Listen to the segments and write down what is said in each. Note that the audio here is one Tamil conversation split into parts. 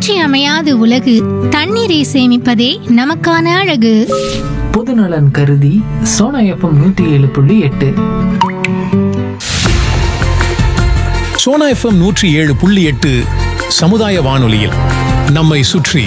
இன்றியமையாத உலகு தண்ணீரை சேமிப்பதே நமக்கான அழகு பொதுநலன் கருதி சோனா எஃப்எம் நூத்தி ஏழு புள்ளி எட்டு சோனா எஃப்எம் நூற்றி ஏழு புள்ளி எட்டு சமுதாய வானொலியில் நம்மை சுற்றி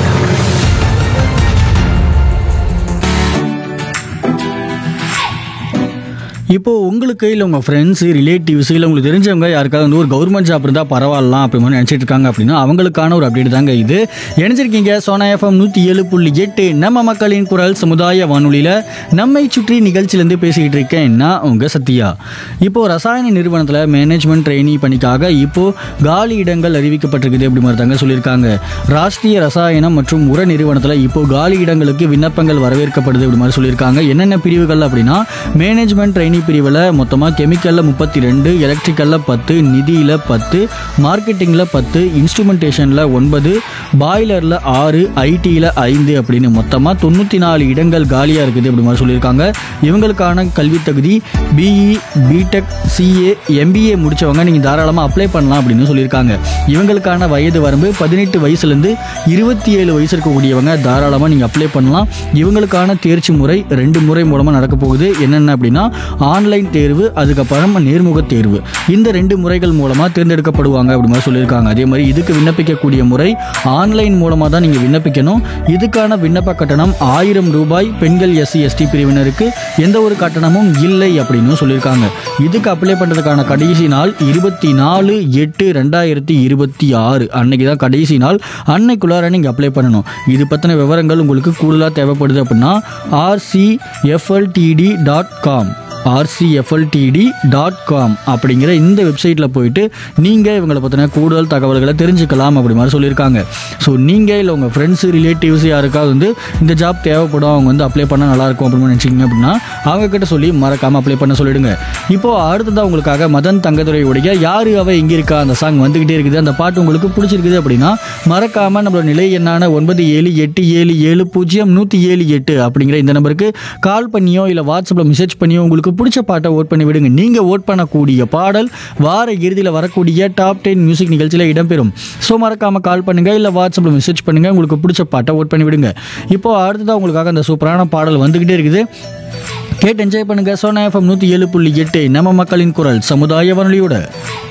இப்போ உங்களுக்கு இல்லை உங்கள் ஃப்ரெண்ட்ஸ் ரிலேட்டிவ்ஸ் இல்லை உங்களுக்கு தெரிஞ்சவங்க யாருக்காவது வந்து ஒரு கவர்மெண்ட் ஜாப் இருந்தால் பரவாயில்லாம் அப்படி மாதிரி நினச்சிட்டு இருக்காங்க அப்படின்னா அவங்களுக்கான ஒரு அப்டேட் தாங்க இது இணைஞ்சிருக்கீங்க சோனா எஃப்எம் நூற்றி ஏழு புள்ளி எட்டு நம்ம மக்களின் குரல் சமுதாய வானொலியில் நம்மை சுற்றி நிகழ்ச்சியிலேருந்து பேசிக்கிட்டு இருக்கேன் நான் உங்கள் சத்யா இப்போ ரசாயன நிறுவனத்தில் மேனேஜ்மெண்ட் ட்ரெயினி பணிக்காக இப்போ காலி இடங்கள் அறிவிக்கப்பட்டிருக்குது அப்படி மாதிரி தாங்க சொல்லியிருக்காங்க ராஷ்டிரிய ரசாயனம் மற்றும் உர நிறுவனத்தில் இப்போ காலி இடங்களுக்கு விண்ணப்பங்கள் வரவேற்கப்படுது அப்படி மாதிரி சொல்லியிருக்காங்க என்னென்ன பிரிவுகள் அப்படின்னா மேனேஜ்மெண்ட் ட்ரெயினி பிரிவில் மொத்தமாக கெமிக்கலில் முப்பத்தி ரெண்டு எலக்ட்ரிக்கலில் பத்து நிதியில் பத்து மார்க்கெட்டிங்கில் பத்து இன்ஸ்ட்ருமெண்டேஷனில் ஒன்பது பாய்லரில் ஆறு ஐடியில் ஐந்து அப்படின்னு மொத்தமாக தொண்ணூற்றி நாலு இடங்கள் காலியாக இருக்குது அப்படி மாதிரி சொல்லியிருக்காங்க இவங்களுக்கான கல்வித் தகுதி பிஇ பிடெக் சிஏ எம்பிஏ முடிச்சவங்க நீங்கள் தாராளமாக அப்ளை பண்ணலாம் அப்படின்னு சொல்லியிருக்காங்க இவங்களுக்கான வயது வரம்பு பதினெட்டு வயசுலேருந்து இருபத்தி ஏழு வயசு இருக்கக்கூடியவங்க தாராளமாக நீங்கள் அப்ளை பண்ணலாம் இவங்களுக்கான தேர்ச்சி முறை ரெண்டு முறை மூலமாக நடக்க போகுது என்னென்ன அப்படின்னா ஆன்லைன் தேர்வு அதுக்கப்புறம் நேர்முக தேர்வு இந்த ரெண்டு முறைகள் மூலமாக தேர்ந்தெடுக்கப்படுவாங்க அப்படி மாதிரி சொல்லியிருக்காங்க அதே மாதிரி இதுக்கு விண்ணப்பிக்கக்கூடிய முறை ஆன்லைன் மூலமாக தான் நீங்கள் விண்ணப்பிக்கணும் இதுக்கான விண்ணப்ப கட்டணம் ஆயிரம் ரூபாய் பெண்கள் எஸ்சி எஸ்டி பிரிவினருக்கு எந்த ஒரு கட்டணமும் இல்லை அப்படின்னு சொல்லியிருக்காங்க இதுக்கு அப்ளை பண்ணுறதுக்கான கடைசி நாள் இருபத்தி நாலு எட்டு ரெண்டாயிரத்தி இருபத்தி ஆறு அன்னைக்கு தான் கடைசி நாள் அன்னைக்குள்ளார நீங்கள் அப்ளை பண்ணணும் இது பற்றின விவரங்கள் உங்களுக்கு கூடுதலாக தேவைப்படுது அப்படின்னா RCFLTD dot com RCFLTD dot com அப்படிங்கிற இந்த வெப்சைட்டில் போயிட்டு நீங்கள் இவங்களை பற்றின கூடுதல் தகவல்களை தெரிஞ்சுக்கலாம் அப்படி மாதிரி சொல்லியிருக்காங்க ஸோ நீங்கள் இல்லை உங்கள் ஃப்ரெண்ட்ஸு ரிலேட்டிவ்ஸ் யாருக்காவது வந்து இந்த ஜாப் தேவைப்படும் அவங்க வந்து அப்ளை பண்ணால் நல்லாயிருக்கும் அப்படின்னு நினச்சிங்க அப்படின்னா அவங்க கிட்ட சொல்லி மறக்காமல் அப்ளை பண்ண சொல்லிடுங்க இப்போ அடுத்ததாக உங்களுக்காக மதன் தங்கதுரையுடைய யாரு அவ எங்கே இருக்கா அந்த சாங் வந்துக்கிட்டே இருக்குது அந்த பாட்டு உங்களுக்கு பிடிச்சிருக்குது அப்படின்னா மறக்காமல் நம்மளோட நிலை எண்ணான ஒன்பது ஏழு எட்டு ஏழு ஏழு பூஜ்ஜியம் நூற்றி ஏழு எட்டு அப்படிங்கிற இந்த நம்பருக்கு கால் பண்ணியோ இல்லை வாட்ஸ்அப்பில் மெசேஜ் பண்ணியோ உங்களுக்கு பிடிச்ச பாட்டை ஓட் பண்ணி விடுங்க நீங்கள் ஓட் பண்ணக்கூடிய பாடல் வார இறுதியில் வரக்கூடிய டாப் டென் மியூசிக் நிகழ்ச்சியில் இடம்பெறும் ஸோ மறக்காமல் கால் பண்ணுங்கள் இல்லை வாட்ஸ்அப்பில் மெசேஜ் பண்ணுங்கள் உங்களுக்கு பிடிச்ச பாட்டை ஓட் பண்ணி விடுங்க இப்போ அடுத்ததாக உங்களுக்காக அந்த சூப்பரான பாடல் வந்துக்கிட்டே இருக்குது கேட்டு என்ஜாய் பண்ணுங்கள் சோனா எஃப்எம் நூற்றி ஏழு புள்ளி எட்டு நம்ம மக்களின் குரல் சமுதாய வானொலியோட